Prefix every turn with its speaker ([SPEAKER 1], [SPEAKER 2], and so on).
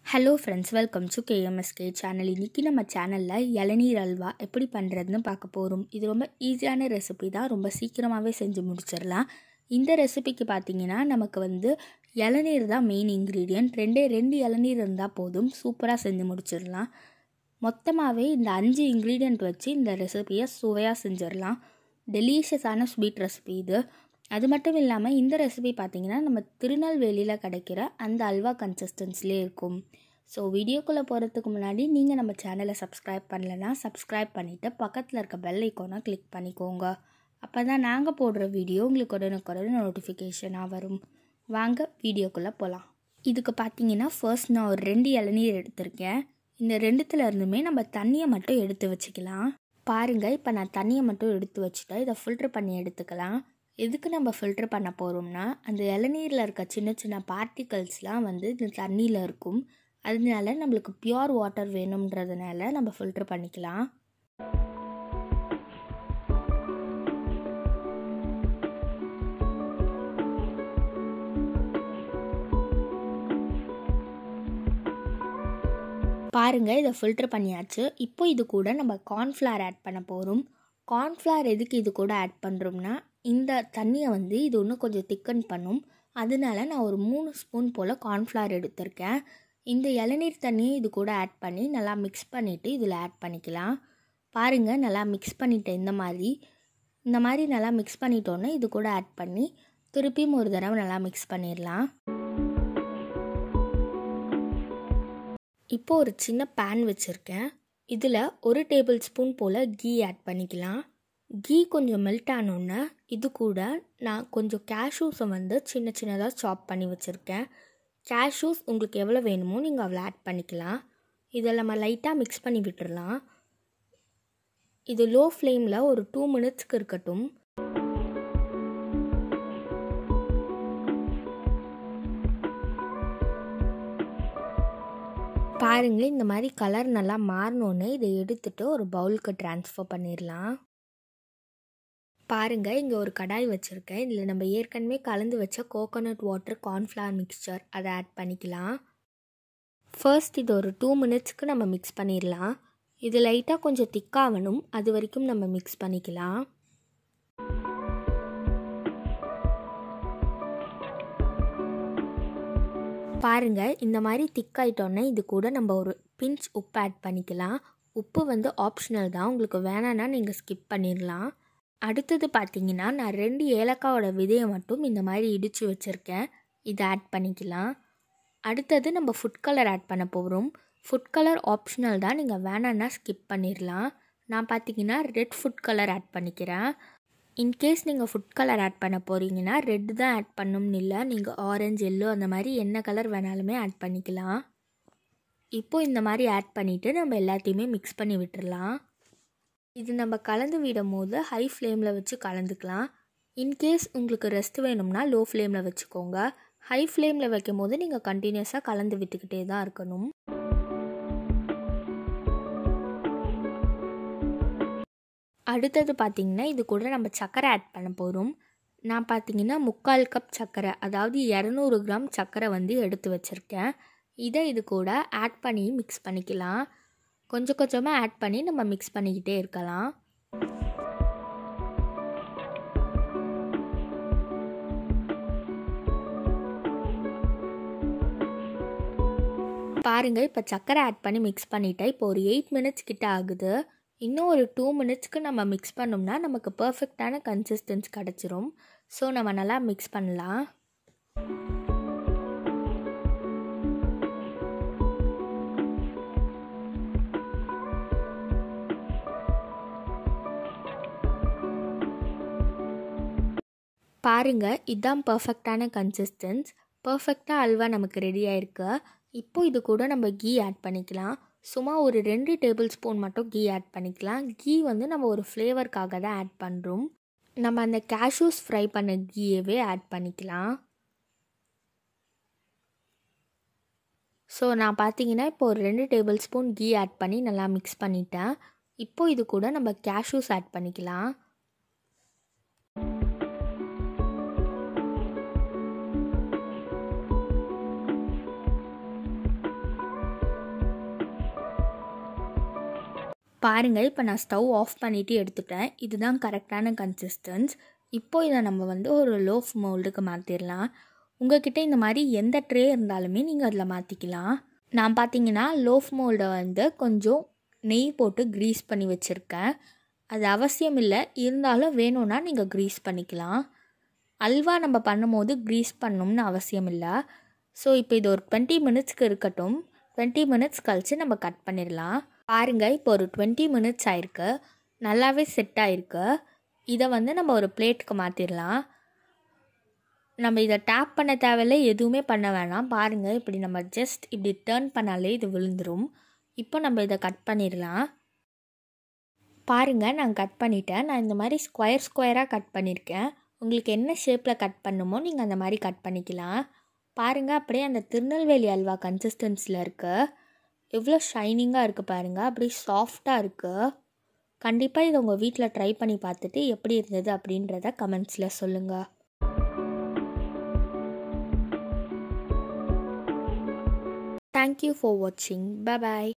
[SPEAKER 1] hello friends welcome to KMSK channel இன்றைக்கி நம்ம சேனலில் இளநீர் அல்வா எப்படி பண்ணுறதுன்னு பார்க்க போகிறோம் இது ரொம்ப ஈஸியான ரெசிபி தான் ரொம்ப சீக்கிரமாகவே செஞ்சு முடிச்சிடலாம் இந்த ரெசிபிக்கு பார்த்தீங்கன்னா நமக்கு வந்து இளநீர் தான் மெயின் இன்க்ரீடியன்ட் ரெண்டே ரெண்டு இளநீர் இருந்தால் போதும் சூப்பராக செஞ்சு முடிச்சிடலாம் மொத்தமாகவே இந்த அஞ்சு இன்க்ரீடியண்ட் வச்சு இந்த ரெசிபியை சுவையாக செஞ்சிடலாம் டெலிஷியஸான ஸ்வீட் ரெசிபி இது அது மட்டும் இல்லாமல் இந்த ரெசிபி பார்த்திங்கன்னா நம்ம திருநெல்வேலியில் கிடைக்கிற அந்த அல்வா கன்சிஸ்டன்ஸ்லேயே இருக்கும் ஸோ வீடியோக்குள்ளே போகிறதுக்கு முன்னாடி நீங்கள் நம்ம சேனலை சப்ஸ்கிரைப் பண்ணலைன்னா சப்ஸ்கிரைப் பண்ணிவிட்டு பக்கத்தில் இருக்க பெல் ஐக்கோனை கிளிக் பண்ணிக்கோங்க அப்போ தான் நாங்கள் போடுற வீடியோ உங்களுக்கு உடனுக்குடன் நோட்டிஃபிகேஷனாக வரும் வாங்க வீடியோக்குள்ளே போகலாம் இதுக்கு பார்த்தீங்கன்னா ஃபர்ஸ்ட் நான் ஒரு ரெண்டு இளநீர் எடுத்திருக்கேன் இந்த ரெண்டுத்துல இருந்துமே நம்ம தண்ணியை மட்டும் எடுத்து வச்சுக்கலாம் பாருங்கள் இப்போ நான் தண்ணியை மட்டும் எடுத்து வச்சுட்டேன் இதை ஃபில்ட்ரு பண்ணி எடுத்துக்கலாம் எதுக்கு நம்ம ஃபில்ட்ரு பண்ண போகிறோம்னா அந்த இளநீரில் இருக்க சின்ன சின்ன பார்ட்டிகல்ஸ்லாம் வந்து இந்த தண்ணியில் இருக்கும் அதனால நம்மளுக்கு பியோர் வாட்டர் வேணுன்றதுனால நம்ம ஃபில்ட்ரு பண்ணிக்கலாம் பாருங்கள் இதை ஃபில்ட்ரு பண்ணியாச்சு இப்போ இது கூட நம்ம கார்ன்ஃப்ளவர் ஆட் பண்ண போகிறோம் கார்ன்ஃப்ளவர் எதுக்கு இது கூட ஆட் பண்ணுறோம்னா இந்த தண்ணியை வந்து இது இன்னும் கொஞ்சம் திக்கன் பண்ணும் அதனால நான் ஒரு மூணு ஸ்பூன் போல் கார்ன்ஃப்ளவர் எடுத்திருக்கேன் இந்த இளநீர் தண்ணியை இது கூட ஆட் பண்ணி நல்லா மிக்ஸ் பண்ணிவிட்டு இதில் ஆட் பண்ணிக்கலாம் பாருங்கள் நல்லா மிக்ஸ் பண்ணிட்டேன் இந்த மாதிரி இந்த மாதிரி நல்லா மிக்ஸ் பண்ணிட்டோன்னே இது கூட ஆட் பண்ணி திருப்பியும் ஒரு தடவை நல்லா மிக்ஸ் பண்ணிடலாம் இப்போ ஒரு சின்ன பேன் வச்சுருக்கேன் இதில் ஒரு டேபிள் ஸ்பூன் போல் கீ ஆட் பண்ணிக்கலாம் கீ கொஞ்சம் மெல்ட் ஆனோன்னே இது கூட நான் கொஞ்சம் கேஷ்யூஸை வந்து சின்ன சின்னதாக சாப் பண்ணி வச்சுருக்கேன் கேஷ்யூஸ் உங்களுக்கு எவ்வளோ வேணுமோ நீங்கள் அவ்வளோ ஆட் பண்ணிக்கலாம் இதை நம்ம லைட்டாக மிக்ஸ் பண்ணி விட்டுடலாம் இது லோ ஃப்ளேமில் ஒரு டூ மினிட்ஸ்க்கு இருக்கட்டும் பாருங்கள் இந்த மாதிரி கலர் நல்லா மாறினோன்னே இதை எடுத்துகிட்டு ஒரு பவுலுக்கு ட்ரான்ஸ்ஃபர் பண்ணிடலாம் பாருங்கள் இங்கே ஒரு கடாய் வச்சுருக்கேன் இதில் நம்ம ஏற்கனவே கலந்து வச்ச கோகோனட் வாட்டர் கார்ன்ஃப்ளவர் மிக்சர் அதை ஆட் பண்ணிக்கலாம் ஃபர்ஸ்ட் இது ஒரு டூ மினிட்ஸ்க்கு நம்ம மிக்ஸ் பண்ணிடலாம் இது லைட்டாக கொஞ்சம் திக்காகணும் அது வரைக்கும் நம்ம மிக்ஸ் பண்ணிக்கலாம் பாருங்கள் இந்த மாதிரி திக்காயிட்டோன்னே இது கூட நம்ம ஒரு பிஞ்ச் உப்பு ஆட் பண்ணிக்கலாம் உப்பு வந்து ஆப்ஷனல் தான் உங்களுக்கு வேணான்னா நீங்கள் ஸ்கிப் பண்ணிடலாம் அடுத்தது பார்த்தீங்கன்னா நான் ரெண்டு ஏலக்காவோட விதையை மட்டும் இந்த மாதிரி இடித்து வச்சுருக்கேன் இதை ஆட் பண்ணிக்கலாம் அடுத்தது நம்ம ஃபுட் கலர் ஆட் பண்ண போகிறோம் ஃபுட் கலர் ஆப்ஷனல் தான் நீங்கள் வேணான்னா ஸ்கிப் பண்ணிடலாம் நான் பார்த்தீங்கன்னா ரெட் ஃபுட் கலர் ஆட் பண்ணிக்கிறேன் இன்கேஸ் நீங்கள் ஃபுட் கலர் ஆட் பண்ண போகிறீங்கன்னா ரெட்டு தான் ஆட் பண்ணணும்னு இல்லை நீங்கள் ஆரஞ்சு எல்லோ அந்த மாதிரி என்ன கலர் வேணாலுமே ஆட் பண்ணிக்கலாம் இப்போது இந்த மாதிரி ஆட் பண்ணிவிட்டு நம்ம எல்லாத்தையுமே மிக்ஸ் பண்ணி விட்டுடலாம் இது நம்ம கலந்து விடும் போது ஹை ஃப்ளேமில் வச்சு கலந்துக்கலாம் இன்கேஸ் உங்களுக்கு ரெஸ்ட் வேணும்னா லோ ஃப்ளேமில் வச்சுக்கோங்க ஹை ஃப்ளேமில் வைக்கும் போது நீங்கள் கண்டினியூஸாக கலந்து விட்டுக்கிட்டே தான் இருக்கணும் அடுத்தது பார்த்திங்கன்னா இது கூட நம்ம சர்க்கரை ஆட் பண்ண போகிறோம் நான் பார்த்தீங்கன்னா முக்கால் கப் சர்க்கரை அதாவது இரநூறு கிராம் சர்க்கரை வந்து எடுத்து வச்சுருக்கேன் இதை இது கூட ஆட் பண்ணி மிக்ஸ் பண்ணிக்கலாம் கொஞ்சம் கொஞ்சமாக ஆட் பண்ணி நம்ம மிக்ஸ் பண்ணிக்கிட்டே இருக்கலாம் பாருங்கள் இப்போ சர்க்கரை ஆட் பண்ணி மிக்ஸ் பண்ணிட்டேன் இப்போ ஒரு எயிட் மினிட்ஸ் கிட்ட ஆகுது இன்னும் ஒரு டூ மினிட்ஸ்க்கு நம்ம மிக்ஸ் பண்ணோம்னா நமக்கு பர்ஃபெக்டான கன்சிஸ்டன்ஸ் கிடச்சிரும் ஸோ நம்ம நல்லா மிக்ஸ் பண்ணலாம் பாருங்கள் இதுதான் பர்ஃபெக்டான கன்சிஸ்டன்ஸ் பர்ஃபெக்டாக அல்வா நமக்கு ரெடி ஆயிருக்கு இப்போ இது கூட நம்ம கீ ஆட் பண்ணிக்கலாம் சும்மா ஒரு ரெண்டு டேபிள் ஸ்பூன் மட்டும் கீ ஆட் பண்ணிக்கலாம் கீ வந்து நம்ம ஒரு ஃப்ளேவருக்காக தான் ஆட் பண்ணுறோம் நம்ம அந்த கேஷ்யூஸ் ஃப்ரை பண்ண கீயவே ஆட் பண்ணிக்கலாம் ஸோ நான் பார்த்தீங்கன்னா இப்போ ஒரு ரெண்டு டேபிள் ஸ்பூன் கீ ஆட் பண்ணி நல்லா மிக்ஸ் பண்ணிட்டேன் இப்போது இது கூட நம்ம கேஷ்யூஸ் ஆட் பண்ணிக்கலாம் பாருங்கள் இப்போ நான் ஸ்டவ் ஆஃப் பண்ணிவிட்டு எடுத்துட்டேன் இதுதான் கரெக்டான கன்சிஸ்டன்ஸ் இப்போ இதை நம்ம வந்து ஒரு லோஃப் மோல்டுக்கு மாற்றிடலாம் உங்ககிட்ட இந்த மாதிரி எந்த ட்ரே இருந்தாலுமே நீங்கள் அதில் மாற்றிக்கலாம் நான் பார்த்தீங்கன்னா லோஃப் மோல்டை வந்து கொஞ்சம் நெய் போட்டு க்ரீஸ் பண்ணி வச்சுருக்கேன் அது அவசியம் இல்லை இருந்தாலும் வேணும்னா நீங்கள் க்ரீஸ் பண்ணிக்கலாம் அல்வா நம்ம பண்ணும்போது க்ரீஸ் பண்ணணும்னு அவசியம் இல்லை ஸோ இப்போ இது ஒரு டுவெண்ட்டி மினிட்ஸ்க்கு இருக்கட்டும் டுவெண்ட்டி மினிட்ஸ் கழித்து நம்ம கட் பண்ணிடலாம் பாருங்கள் இப்போ ஒரு டுவெண்ட்டி மினிட்ஸ் ஆயிருக்கு நல்லாவே செட் ஆயிருக்கு இதை வந்து நம்ம ஒரு பிளேட்டுக்கு மாற்றிடலாம் நம்ம இதை டேப் பண்ண தேவையில்ல எதுவுமே பண்ண வேணாம் பாருங்கள் இப்படி நம்ம ஜஸ்ட் இப்படி டேர்ன் பண்ணாலே இது விழுந்துடும் இப்போ நம்ம இதை கட் பண்ணிடலாம் பாருங்கள் நான் கட் பண்ணிட்டேன் நான் இந்த மாதிரி ஸ்கொயர் ஸ்கொயராக கட் பண்ணியிருக்கேன் உங்களுக்கு என்ன ஷேப்பில் கட் பண்ணுமோ நீங்கள் அந்த மாதிரி கட் பண்ணிக்கலாம் பாருங்கள் அப்படியே அந்த திருநெல்வேலி அல்வா கன்சிஸ்டன்ஸில் இருக்குது எவ்வளோ ஷைனிங்காக இருக்குது பாருங்கள் அப்படியே சாஃப்டாக இருக்குது கண்டிப்பாக இதை உங்கள் வீட்டில் ட்ரை பண்ணி பார்த்துட்டு எப்படி இருந்தது அப்படின்றத கமெண்ட்ஸில் சொல்லுங்கள் தேங்க்யூ ஃபார் வாட்சிங் பை பாய்